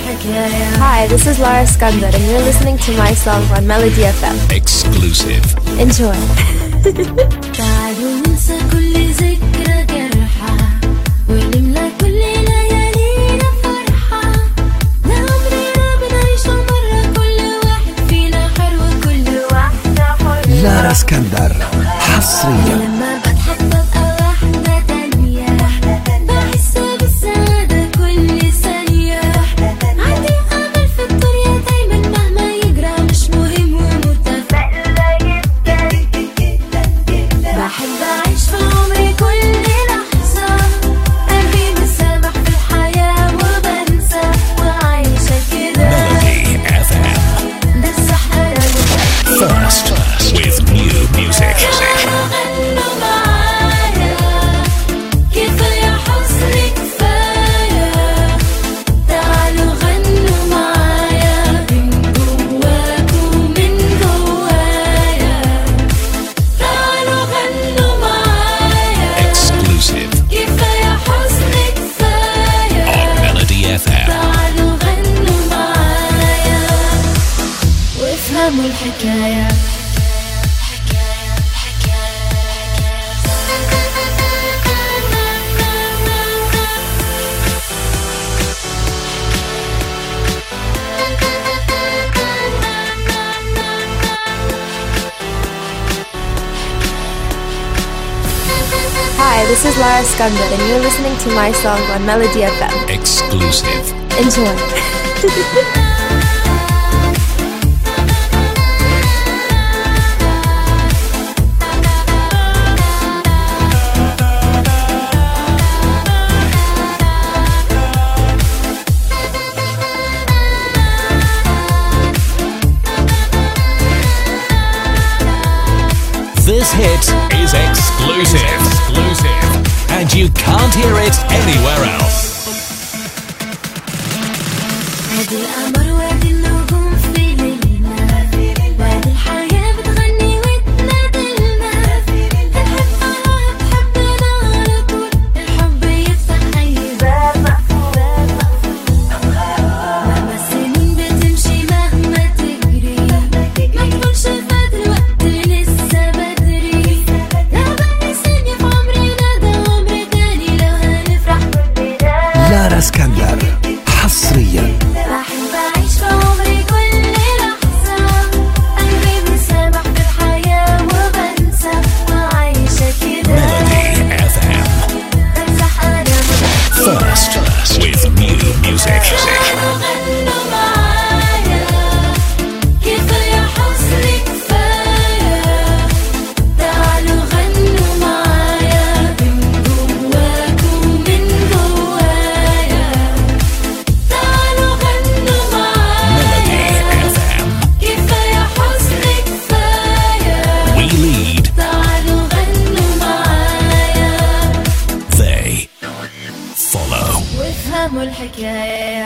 الحكاية Hi, this is Lara Skandar, and you're listening to my song on Melody FM. Exclusive. Enjoy. تعالوا ننسى كل ذكرى جرحى ونملى كل ليالينا فرحة لعمرنا بنعيش مرة كل واحد فينا حلو كل واحدة حلوة لارا اسكندر حصريا لما بضحك ببقى واحدة تانية بحس بالسعادة كل ثانية عندي أمل في الدنيا دايما مهما يجرى مش مهم ومتفائلة جدا بحب أعيش في عمري كل لحظة قلبي مسامح في الحياة وبنسى وعايشة كده Melody FM. ده الصح أنا متأكدة First with new music. غنوا معايا كفاية حزن كفاية تعالوا غنوا معايا من جواكوا من جوايا تعالوا غنوا معايا Exclusive كفاية حزن كفاية on Melody FM. تعالوا غنوا معايا وافهموا الحكاية Hi, this is Lara Skandar, and you're listening to my song on Melody FM. Exclusive. Enjoy. This hit is exclusive. Exclusive. And you can't hear it anywhere else. وادي القمر وادي النجوم في ليلنا وادي الحياة بتغني وتنادلنا الحب الله بحبنا على طول الحب يفتح أي باب مقفول مهما السنين بتمشي مهما تجري ما تكونش فات الوقت لسه بدري لو بقى ثانية في عمرنا ده عمر تاني لو هنفرح كلنا لارا اسكندر حصريا بحب أعيش في عمري كل لحظة قلبي مسامح في الحياة وبنسى وعايشة كده Melody FM. بمسح أنا First with new music. غنوا معايا كفاية حزن كفاية تعالوا غنوا معايا من جواكوا من جوايا تعالوا غنوا Melody معايا FM. كفاية حزن كفاية We lead, تعالوا غنوا معايا they follow. وافهموا الحكاية